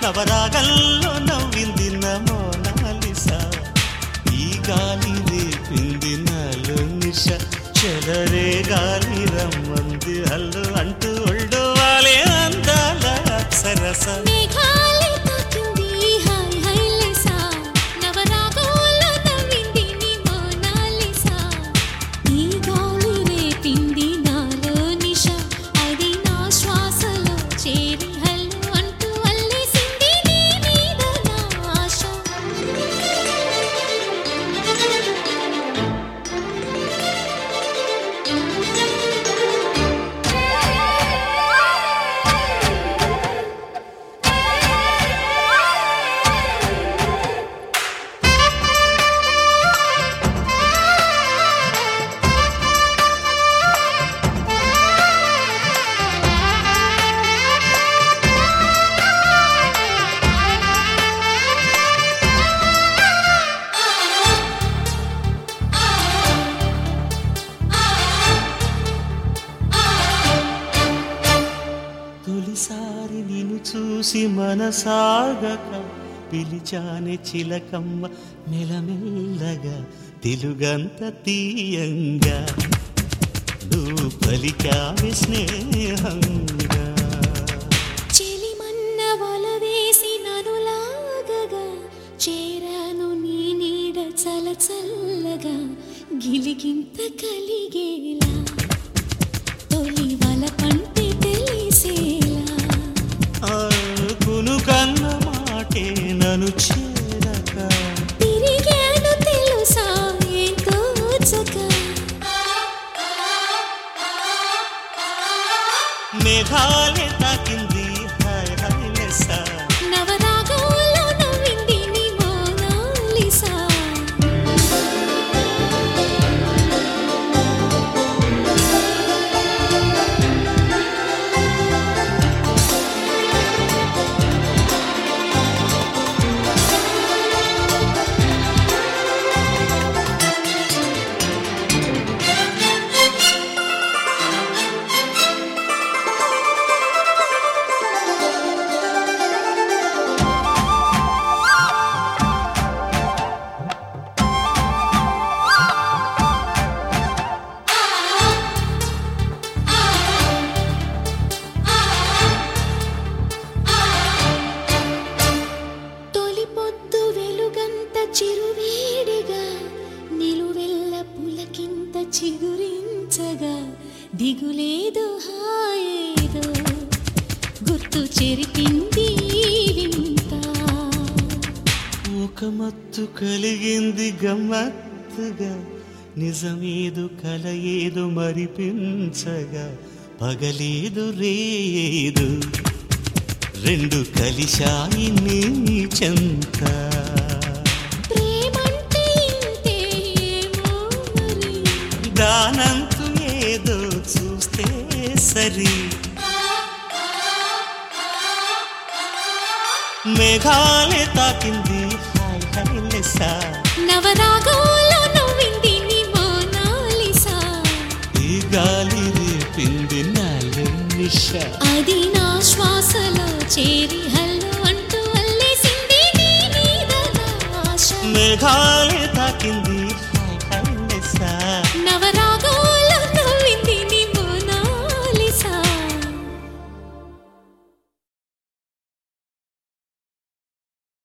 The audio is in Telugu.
నవరాగల్లో నవ్వింది నమోనాలిసా ఈ గాలి రేపింది నాలో నిష చెలరే గాలి రమ్మంది హల్లు అంటూ ఒళ్ళు వాలే అందాల సరస మేఘాలే తాకింది హాయ్ హైలేసా నవరాగంలో నవ్వింది నీ మోనాలిసా ఈ గాలి రేపింది నాలో నిష అది నా శ్వాసలో చేరి హల్లు అంటూ అల్లేసింది నీ మీద నా ఆశ తొలిసారి నిన్ను చూసి మనసాగక పిలిచానే చిలకమ్మ మెలమెల్లగా తెలుగంత తీయంగా నువ్వు పలికావి స్నేహంగా చెలిమన్న వల వేసి నన్ను లాగగా చేరాను నీ నీడ చల చల్లగా గిలిగింత కలిగేలా తొలి వల పంటే తెలిసేలా కును కన్న మాటే నన్ను చేరక తిరిగాను తెలుసా ఏం తోచక మేఘాలే తాకింది హాయ్ హాయ్ లెస్సా నవరాగంలో నవ్వింది నీ మోనాలిసా తొలి పొద్దు వెలుగంత చిరువేడిగా నిలువెల్ల పులకింత చిగురించగా దిగులేదు హాయేదో గుర్తు చెరిపింది ఈ వింత ఒక మత్తు కలిగింది గమ్మత్తుగా నిజమేదు కల ఏదు మరిపించగా పగలేదు రేదు రెండు కలిశాయి నీ చెంత ప్రేమంటే ఇంతేమో మరి దానంతు ఏదో చూస్తే సరి మేఘాలే తాకింది హాయ్ హాయ్ లెస్సా నవరాగంలో నవ్వింది నీ మోనాలిసా ఈ గాలి రేపింది నాలో నిష అది నా శ్వాసలో చేరి హల్లు అంటూ అల్లేసింది నీ మీద నా ఆశ మేఘాలే తాకింది హాయ్ హాయ్ లెస్సా